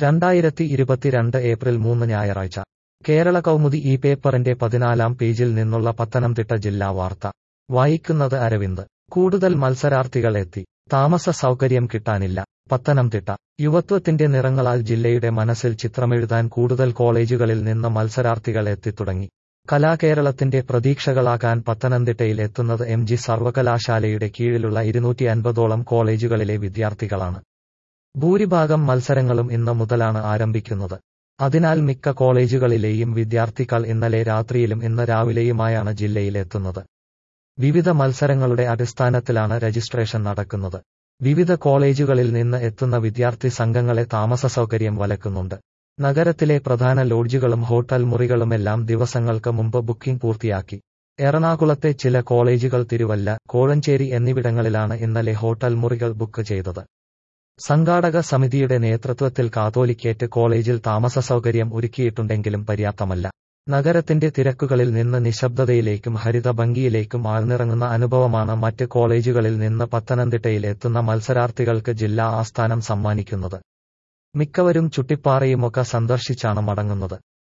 രണ്ടായിരത്തി ഇരുപത്തിരണ്ട് ഏപ്രിൽ മൂന്ന് ഞായറാഴ്ച കേരള കൗമുദി ഈ പേപ്പറിന്റെ പതിനാലാം പേജിൽ നിന്നുള്ള പത്തനംതിട്ട ജില്ലാ വാർത്ത വായിക്കുന്നത് അരവിന്ദ് കൂടുതൽ മത്സരാർത്ഥികൾ എത്തി താമസ സൗകര്യം കിട്ടാനില്ല പത്തനംതിട്ട യുവത്വത്തിന്റെ നിറങ്ങളാൽ ജില്ലയുടെ മനസ്സിൽ ചിത്രമെഴുതാൻ കൂടുതൽ കോളേജുകളിൽ നിന്ന് മത്സരാർത്ഥികൾ എത്തിത്തുടങ്ങി കലാകേരളത്തിന്റെ പ്രതീക്ഷകളാകാൻ പത്തനംതിട്ടയിൽ എത്തുന്നത് എം ജി സർവകലാശാലയുടെ കീഴിലുള്ള ഇരുന്നൂറ്റി അൻപതോളം കോളേജുകളിലെ വിദ്യാർത്ഥികളാണ് ഭൂരിഭാഗം മത്സരങ്ങളും ഇന്ന് മുതലാണ് ആരംഭിക്കുന്നത് അതിനാൽ മിക്ക കോളേജുകളിലെയും വിദ്യാർത്ഥികൾ ഇന്നലെ രാത്രിയിലും ഇന്ന് രാവിലെയുമായാണ് ജില്ലയിലെത്തുന്നത് വിവിധ മത്സരങ്ങളുടെ അടിസ്ഥാനത്തിലാണ് രജിസ്ട്രേഷൻ നടക്കുന്നത് വിവിധ കോളേജുകളിൽ നിന്ന് എത്തുന്ന വിദ്യാർത്ഥി സംഘങ്ങളെ താമസ സൗകര്യം വലക്കുന്നുണ്ട് നഗരത്തിലെ പ്രധാന ലോഡ്ജുകളും ഹോട്ടൽ മുറികളുമെല്ലാം ദിവസങ്ങൾക്ക് മുമ്പ് ബുക്കിംഗ് പൂർത്തിയാക്കി എറണാകുളത്തെ ചില കോളേജുകൾ തിരുവല്ല കോഴഞ്ചേരി എന്നിവിടങ്ങളിലാണ് ഇന്നലെ ഹോട്ടൽ മുറികൾ ബുക്ക് ചെയ്തത് സംഘാടക സമിതിയുടെ നേതൃത്വത്തിൽ കാതോലിക്കേറ്റ് കോളേജിൽ താമസ സൗകര്യം ഒരുക്കിയിട്ടുണ്ടെങ്കിലും പര്യാപ്തമല്ല നഗരത്തിന്റെ തിരക്കുകളിൽ നിന്ന് നിശബ്ദതയിലേക്കും ഹരിതഭംഗിയിലേക്കും ആഴ്ന്നിറങ്ങുന്ന അനുഭവമാണ് മറ്റ് കോളേജുകളിൽ നിന്ന് പത്തനംതിട്ടയിൽ എത്തുന്ന മത്സരാർത്ഥികൾക്ക് ജില്ലാ ആസ്ഥാനം സമ്മാനിക്കുന്നത് മിക്കവരും ചുട്ടിപ്പാറയുമൊക്കെ സന്ദർശിച്ചാണ് മടങ്ങുന്നത്